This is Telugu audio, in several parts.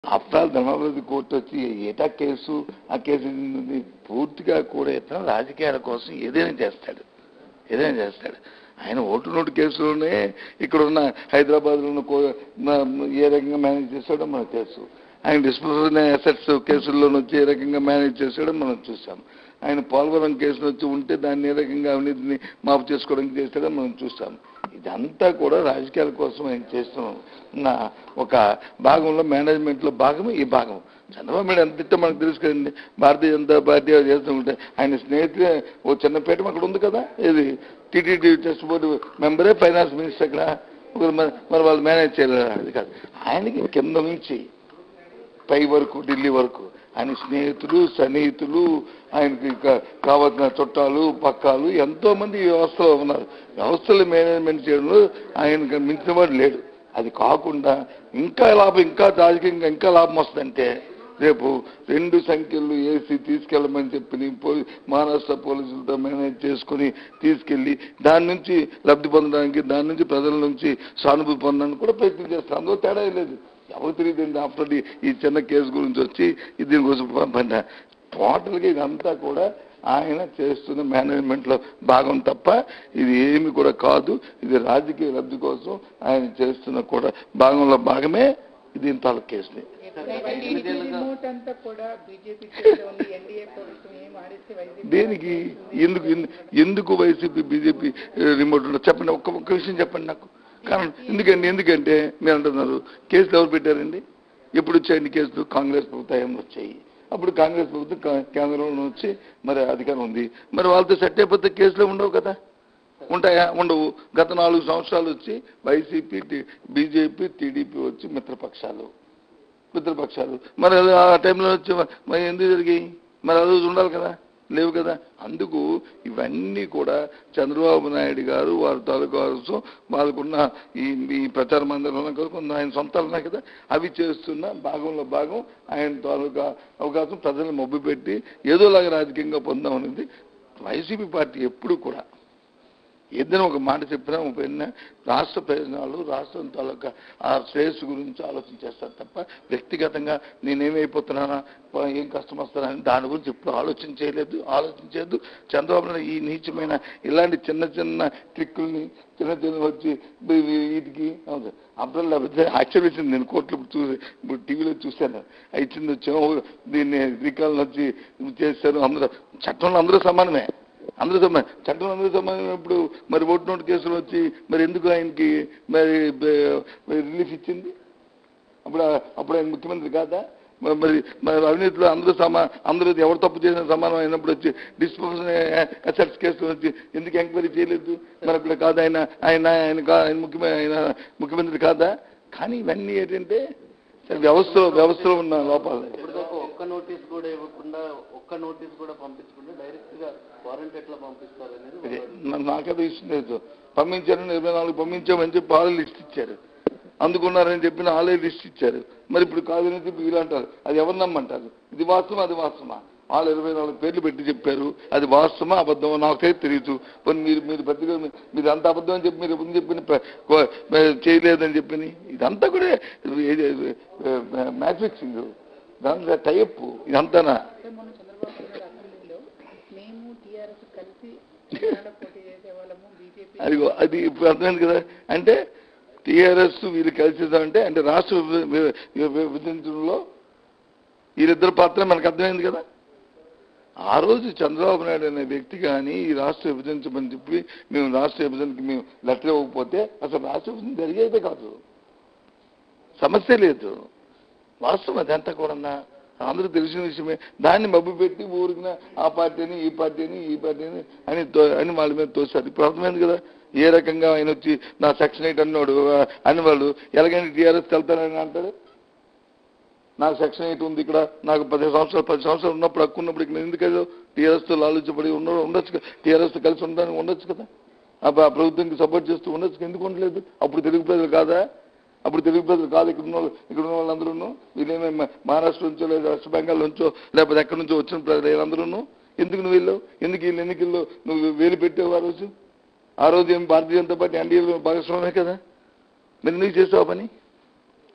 అప్రాల్ ధర్మాభివృద్ధి కోర్టు వచ్చి ఏటా కేసు ఆ కేసు ఇది పూర్తిగా కూడా ఇతను రాజకీయాల కోసం ఏదైనా చేస్తాడు ఏదైనా చేస్తాడు ఆయన ఓటు నోటు కేసులోనే ఇక్కడ ఉన్న హైదరాబాద్లో ఉన్న కో- మ- ఏ రకంగా మేనేజ్ చేస్తాడో మనకు తెలుసు ఆయన డిస్పోజల్ అసెట్స్ కేసుల్లో వచ్చి ఏ రకంగా మేనేజ్ చేస్తాడో మనం చూసాం ఆయన పోలవరం కేసులు వచ్చి ఉంటే దాన్ని ఏ రకంగా అవినీతిని మాపు చేసుకోవడానికి చేస్తాడో మనం చూస్తాం ఇదంతా కూడా రాజకీయాల కోసం ఆయన చేస్తున్నాం నా ఒక భాగంలో మేనేజ్మెంట్లో భాగం ఈ భాగం చంద్రబాబు నాయుడు ఎంత తిట్టో మనకు తెలుసు కదండి భారతీయ జనతా పార్టీ అది చేస్తుంటే ఆయన స్నేహితులే ఓ చిన్నపేట అక్కడ ఉంది కదా ఇది టీటీడీ ట్రస్ట్ బోర్డు మెంబరే ఫైనాన్స్ మినిస్టర్ అక్కడ ఒకరు మరి మరి వాళ్ళు మేనేజ్ చేయలేరు అది కాదు ఆయనకి కింద నుంచి పై వరకు ఢిల్లీ వరకు ఆయన స్నేహితులు సన్నిహితులు ఆయనకి కా- కావాల్సిన చుట్టాలు పక్కాలు ఎంతో మంది ఈ వ్యవస్థలో ఉన్నారు వ్యవస్థలు మేనేజ్మెంట్ చేయడంలో ఆయనకు మించిన వాడు లేడు అది కాకుండా ఇంకా లాభం ఇంకా రాజకీయంగా ఇంకా లాభం వస్తుందంటే రేపు రెండు సంఖ్యలు ఏసీ తీసుకెళ్ళమని చెప్పి పోలీ మహారాష్ట్ర పోలీసులతో మేనేజ్ చేసుకుని తీసుకెళ్లి దాని నుంచి లబ్ధి పొందడానికి దాని నుంచి ప్రజల నుంచి సానుభూతి పొందడానికి కూడా ప్రయత్నం చేస్తారు అందులో తేడా ఏం లేదు ఎవరు తెలియదండి ఆఫ్టర్ ఈ చిన్న కేసు గురించి వచ్చి ఇది దీని గురించి పంపండి టోటల్గా ఇదంతా కూడా ఆయన చేస్తున్న మేనేజ్మెంట్లో భాగం తప్ప ఇది ఏమి కూడా కాదు ఇది రాజకీయ లబ్ధి కోసం ఆయన చేస్తున్న కూడా భాగంలో భాగమే ఇది ఇంత కేసుని రిమోట్ అంతా కూడా బీజేపీ చేతిలో ఉంది ఎన్డీఏ ప్రభుత్వం ఏం ఆడిస్తే వైసీపీ దేనికి ఎందుకు ఎందు- ఎందుకు వైసీపీ బీజేపీ రిమోట్ ఉండదు చెప్పండి ఒక్క ఒక్క విషయం చెప్పండి నాకు కారణం ఎందుకండి ఎందుకంటే మీరు అంటున్నారు కేసులు ఎవరు పెట్టారండి ఎప్పుడు వచ్చాయండి కేసులు కాంగ్రెస్ ప్రభుత్వం వచ్చాయి అప్పుడు కాంగ్రెస్ ప్రభుత్వం కా- కేంద్రంలో వచ్చి మరి అధికారం ఉంది మరి వాళ్ళతో సెట్ అయిపోతే కేసులు ఉండవు కదా ఉంటాయా ఉండవు గత నాలుగు సంవత్సరాలు వచ్చి వైసీపీ టి- బీజేపీ టీడీపీ వచ్చి మిత్రపక్షాలు మిత్రపక్షాలు మరి అది ఆ టైంలో వచ్చి మరి ఎందుకు జరిగాయి మరి ఆ రోజు ఉండాలి కదా లేవు కదా అందుకు ఇవన్నీ కూడా చంద్రబాబు నాయుడు గారు వారి తాలూకా కోసం వాళ్ళకున్న ఈ ఈ ప్రచార మందిరంలో కూడా కొంత ఆయన సొంతాలు ఉన్నాయి కదా అవి చేస్తున్న భాగంలో భాగం ఆయన తాలూకా అవకాశం ప్రజలను మబ్బు పెట్టి ఏదోలాగా రాజకీయంగా పొందామనేది వైసీపీ పార్టీ ఎప్పుడు కూడా ఏదైనా ఒక మాట చెప్పినా పోయినా రాష్ట్ర ప్రయోజనాలు రాష్ట్రం తాలూకా ఆ శ్రేయస్సు గురించి ఆలోచన చేస్తారు తప్ప వ్యక్తిగతంగా నేనేమైపోతున్నానా ప- ఏం కష్టం వస్తానని దాని గురించి ఇప్పుడు ఆలోచన చేయలేదు ఆలోచన చేయలేదు చంద్రబాబు నాయుడు ఈ నీచమైన ఇలాంటి చిన్న చిన్న ట్రిక్కుల్ని చిన్న చిన్న వచ్చి వీ- వీ- వీటికి అబ్దుల్లా యాక్చువల్ ఇచ్చింది నేను కోర్టులో ఇప్పుడు చూసి ఇప్పుడు టీవీలో చూశాను ఆ ఇచ్చింది వచ్చాము దీన్ని శ్రీకాకుళం వచ్చి చేశారు అందరూ చట్టంలో అందరూ సమానమే అందరూ సమానం చట్టం అందరూ సమానమైనప్పుడు మరి ఓటు నోటు కేసులు వచ్చి మరి ఎందుకు ఆయనకి మరి బ- మరి రిలీఫ్ ఇచ్చింది అప్పుడు ఆ- అప్పుడు ఆయన ముఖ్యమంత్రి కాదా మరి మరి మరి అవినీతిలో అందరూ సమా అందరూ ఎవరు తప్పు చేసిన సమానం అయినప్పుడు వచ్చి డిస్పోజల్ అసెట్స్ కేసులు వచ్చి ఎందుకు ఎంక్వైరీ చేయలేదు మరి అప్పుడు కాదు ఆయన ఆయన ఆయన కా- ఆయన ముఖ్యమంత్రి ఆయన ముఖ్యమంత్రి కాదా కానీ ఇవన్నీ ఏంటంటే సరే వ్యవస్థలో వ్యవస్థలో ఉన్న లోపాలు ఇప్పటిదాకా ఒక్క నోటీస్ కూడా ఇవ్వకుండా ఒక్క నోటీస్ కూడా పంపించకుండా డైరెక్ట్ గా వారెంట్ ఎట్లా పంపిస్తారు అనేది అదే, నా- నాకదే ఇష్టం లేదు పంపించారు ఇరవై నాలుగు పంపించామని చెప్పి వాళ్ళే లిస్ట్ ఇచ్చారు అందుకున్నారని చెప్పిన వాళ్ళే లిస్ట్ ఇచ్చారు మరి ఇప్పుడు కాదని చెప్పి వీళ్ళు అంటారు అది ఎవరు నమ్మంటారు ఇది వాస్తవం అది వాస్తవమా వాళ్ళు ఇరవై నాలుగు పేర్లు పెట్టి చెప్పారు అది వాస్తవమా అబద్ధమా నాకైతే తెలియదు పోనీ మీరు మీరు పెద్దగా మీ- మీరు అంత అబద్ధం అని చెప్పి మీరు ముందు చెప్పిన ప- కో- చేయలేదని చెప్పిన ఇదంతా కూడా మ్యాచ్ ఫిక్సింగ్ దాంట్లో టైప్ ఇదంతానా అంటే మొన్న చంద్రబాబు నాయుడు అసెంబ్లీలో మేము టీఆర్ఎస్ కలిసి తెలంగాణ పోటీ చేసే వాళ్ళము బీజేపీ అదిగో అది ఇప్పుడు అర్థమైంది కదా అంటే టీఆర్ఎస్ వీళ్ళు కలిసేదంటే అంటే రాష్ట్ర విభ- వి- వి- విభజించడంలో వీళ్ళిద్దరు పాత్ర మనకు అర్థమైంది కదా ఆ రోజు చంద్రబాబు నాయుడు అనే వ్యక్తి కానీ ఈ రాష్ట్ర విభజించమని చెప్పి మేము రాష్ట్ర విభజనకి మేము లెటర్ ఇవ్వకపోతే అసలు రాష్ట్ర విభజన జరిగేదే కాదు సమస్య లేదు వాస్తవం అదంతా కూడా అందరూ తెలిసిన విషయమే దాన్ని మబ్బు పెట్టి ఊరికిన ఆ పార్టీని ఈ పార్టీని ఈ పార్టీని అని తో- అని వాళ్ళ మీద తోస్తారు ఇప్పుడు అర్థమైంది కదా ఏ రకంగా ఆయన వచ్చి నా సెక్షన్ ఎయిట్ అన్నాడు ఆ, అని వాళ్ళు ఎలాగైనా టీఆర్ఎస్ వెళ్తారని అంటారు నాకు సెక్షన్ ఎయిట్ ఉంది ఇక్కడ నాకు పది సంవత్సరాలు పది సంవత్సరాలు ఉన్నప్పుడు హక్కు ఉన్నప్పుడు ఇక్కడ ఎందుకు వెళ్ళావు టీఆర్ఎస్తో లాలించబడి ఉన్న ఉండొచ్చు కదా టీఆర్ఎస్తో కలిసి ఉండడానికి ఉండొచ్చు కదా ఆ ప్ర- ప్రభుత్వానికి సపోర్ట్ చేస్తూ ఉండొచ్చు కదా, ఎందుకు ఉండలేదు అప్పుడు తెలుగు ప్రజలు కాదా అప్పుడు తెలుగు ప్రజలు కాదు ఇక్కడ ఉన్న వాళ్ళు ఇక్కడ ఉన్న వాళ్ళందరూ వీళ్ళేమే మహారాష్ట్ర నుంచో లేదా వెస్ట్ బెంగాల్ నుంచో లేకపోతే ఎక్కడి నుంచో వచ్చిన ప్రజలు వీళ్ళందరూ ఎందుకు నువ్వు వెళ్ళావు ఎందుకు వీళ్ళు ఎన్నికల్లో నువ్వు వేలు పెట్టావు ఆ రోజు ఆ రోజు ఏం భారతీయ జనతా పార్టీ ఎన్డీఏలో భాగస్వామే కదా మరి ఎందుకు చేసావు ఆ పని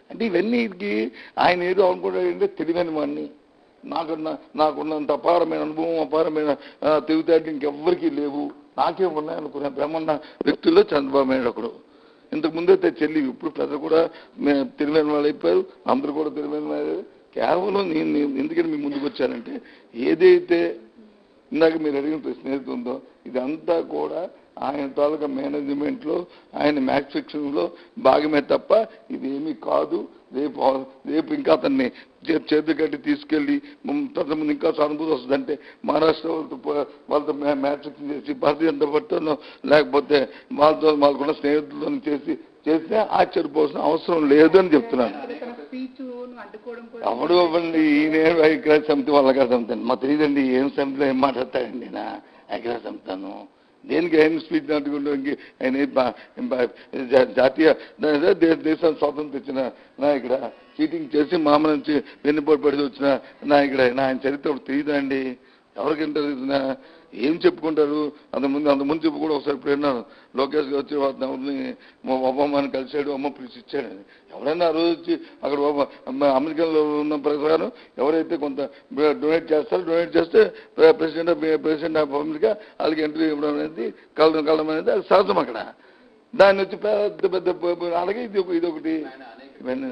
అంటే ఇవన్నీకి ఆయన ఏదో అనుకుంటాడంటే తెలివైన వాడిని నాకున్న నాకున్నంత అపారమైన అనుభవం అపారమైన ఆ, తెలివితేటలు ఇంకెవ్వరికీ లేవు నాకే ఉన్నాయనుకునే బ్రహ్మన్న వ్యక్తుల్లో చంద్రబాబు నాయుడు ఒకడు ఇంతకు ముందైతే చెల్లి ఇప్పుడు ప్రజలు కూడా మే- తెలివైన వాళ్ళు అయిపోయారు అందరూ కూడా తెలివైన వాళ్ళు కేవలం నేను నేను ఎందుకని మీ ముందుకు వచ్చానంటే ఏదైతే ఇందాక మీరు అడిగిన ప్రశ్న ఏదైతే ఉందో ఇదంతా కూడా ఆయన తాలూకా మేనేజ్మెంట్లో ఆయన మ్యాచ్ ఫిక్షన్లో భాగమే తప్ప ఇదేమీ కాదు రేపు రేపు ఇంకా అతన్ని చే- చేతి కట్టి తీసుకెళ్లి ప్రజల ముందు ఇంకా సానుభూతి వస్తుందంటే మహారాష్ట్ర వాళ్ళతో పో- వాళ్ళతో మ్యా- మ్యాచ్ ఫిక్సింగ్ చేసి భారతీయ జనతా పార్టీలో లేకపోతే వాళ్ళతో వాళ్ళకున్న స్నేహితులతో చేసి చేస్తే ఆశ్చర్యపోవాల్సిన అవసరం లేదు అని చెప్తున్నాను తన స్పీచ్ అడ్డుకోవడం కూడా ఎవడు ఇవ్వండి ఈయన ఐక్యరాజ సమితి వాళ్ళ కదా సమితి మా తెలియదండి ఏం సమితిలో ఏం మాట్లాడతాడండి నా ఐక్యరాజ సమితాను దేనికి ఆయన స్పీచ్ నాటుకుంటూ ఇంక ఆయన ఏ బా- బా- జా- జాతీయ దే- దే- దేశానికి స్వాతంత్రం తెచ్చిన నాయకుడ చీటింగ్ చేసి మామ నుంచి వెన్నుపోటు పడి వచ్చిన నాయకుడు ఆయన ఆయన చరిత్ర ఒకటి తెలియదండి ఎవరికి తెలిసిన ఏం చెప్పుకుంటారు అంత ముందు అంత ముందు చెప్పు కూడా ఒకసారి ఇప్పుడు విన్నాను లోకేష్ గారు వచ్చి వాళ్ళ ఎవరిని మా అమ్మమ్మని కలిశాడు అమ్మ పిలిచి ఇచ్చాడు అని. ఎవరైనా ఆ రోజు వచ్చి అక్కడ ఒక- అమ్మ- అమెరికాలో ఉన్న ప్రకారం ఎవరైతే కొంత డొనేట్ చేస్తారో డొనేట్ చేస్తే ప్ర- president of president of America వాళ్ళకి ఎంట్రీ ఇవ్వడం అనేది కలడం కలడం అనేది అది సహజం అక్కడ దాన్ని వచ్చి పెద్ద పెద్ద ప- ప- అలాగే ఇది ఒక ఇది ఒకటి ఇవన్నీ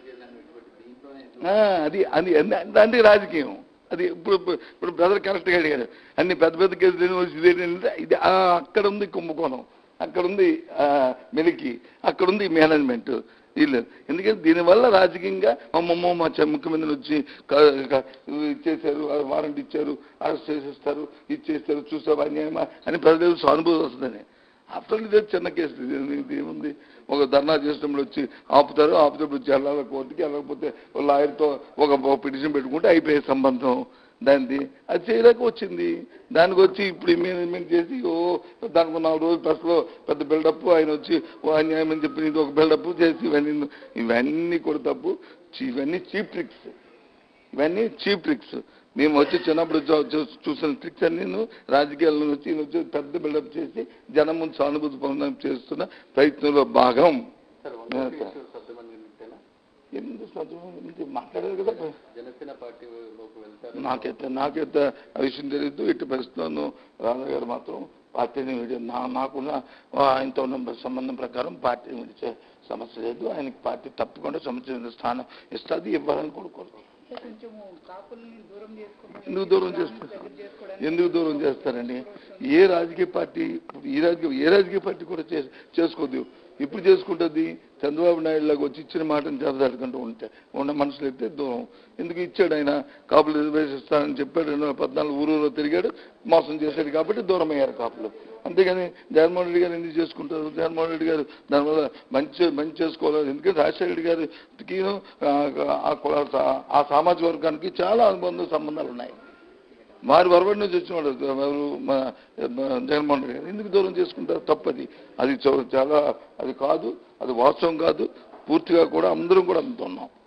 ఆ, అది అది అన్ని- అంటే రాజకీయం అది ఇప్పుడు ఇప్పుడు- ఇప్పుడు బ్రదర్ కరెక్ట్గా అడిగారు అన్ని పెద్ద పెద్ద కేసులు వచ్చి ఇదేంటంటే ఇది ఆ, అక్కడ ఉంది కుంభకోణం అక్కడ ఉంది ఆ, మెలికి అక్కడ ఉంది మేనేజ్మెంట్ వీళ్ళు ఎందుకంటే దీనివల్ల రాజకీయంగా అమ్మమ్మ మా చె- ముఖ్యమంత్రి వచ్చి క- క- ఇచ్చేసారు ఆ వారెంట్ ఇచ్చారు అరెస్ట్ చేసేస్తారు ఇచ్చేస్తారు చూసావు అన్యాయమా అని ప్రజలు సానుభూతి వస్తుందని అసలు ఇదే చిన్న కేసు ఇది ఇది ఏముంది ఒక ధర్నా చేసినప్పుడు వచ్చి ఆపుతారు ఆపుతప్పుడు వచ్చి వెళ్ళాలి కోర్టుకి వెళ్ళకపోతే లాయర్తో ఒక పిటిషన్ పెట్టుకుంటే అయిపోయే సంబంధం దానిది అది చేయలేక వచ్చింది దానికి వచ్చి ఇప్పుడు మేనేజ్మెంట్ చేసి ఓ దానికి నాలుగు రోజులు ప్రెస్లో పెద్ద బిల్డప్ ఆయన వచ్చి ఓ అన్యాయం అని చెప్పి ఇది ఒక బిల్డప్ చేసి ఇవన్నీ ఇవన్నీ కూడా తప్పు చీ- ఇవన్నీ చీప్ ట్రిక్స్ ఇవన్నీ చీప్ ట్రిక్స్ మేము వచ్చి చిన్నప్పుడు చూ- చూ- చూసిన ట్రిక్స్ అన్ని రాజకీయాల్లో వచ్చి ఈయన వచ్చి పెద్ద బిల్డప్ చేసి జనం ముందు సానుభూతి పొందడం చేస్తున్న ప్రయత్నంలో భాగం సార్ ఆ, వంద సార్. సత్యమనింటేనా ఎందుకు సాధ్యం? ఎందుకు మాట్లాడారు కదా జనసేన పార్టీలోకి వెళ్తారు నాకైతే నాకైతే ఆ విషయం తెలియదు ఇటు పరిస్థితుల్లో రాధా గారు మాత్రం పార్టీని విడి నా నాకున్న ఆ, ఆయనతో ఉన్న సంబంధం ప్రకారం పార్టీని విడిచే సమస్య లేదు ఆయనకి పార్టీ తప్పకుండా సముచిత స్థానం ఇస్తుంది ఇవ్వాలని కోరుకోరు అంటే కొంచెము కాపుల్ని దూరం చేసుకోవడం ఎందుకు దూరం చేస్తారు ఎందుకు దూరం చేస్తారండి ఏ రాజకీయ పార్టీ ఈ రాజకీయ ఏ రాజకీయ పార్టీ కూడా చే- చేసుకోదు ఇప్పుడు చేసుకుంటుంది చంద్రబాబు నాయుడు లాగా వచ్చి ఇచ్చిన మాటను చేపదాడుకుంటూ ఉంటే ఉన్న మనుషులు అయితే దూరం ఎందుకు ఇచ్చాడు ఆయన కాపులు రిజర్వేషన్ ఇస్తానని చెప్పాడు రెండు వేల పద్నాలుగు ఊరూరులో తిరిగాడు మోసం చేశాడు కాబట్టి దూరం అయ్యారు కాపులు అంతేగాని జగన్మోహన్ రెడ్డి గారు ఎందుకు చేసుకుంటారు జగన్మోహన్ రెడ్డి గారు దానివల్ల మంచి మంచి చేసుకోవాలి ఎందుకంటే రాజశేఖర రెడ్డి గారికి ఆ కుల ఆ సామాజిక వర్గానికి చాలా అనుబంధ సంబంధాలు ఉన్నాయి వారి వరవడి నుంచి వచ్చిన వాడు ఎవరు మన మన జగన్మోహన్ రెడ్డి గారు ఎందుకు దూరం చేసుకుంటారు తప్పది అది చౌ- చాలా అది కాదు అది వాస్తవం కాదు పూర్తిగా కూడా అందరం కూడా అందుతున్నాం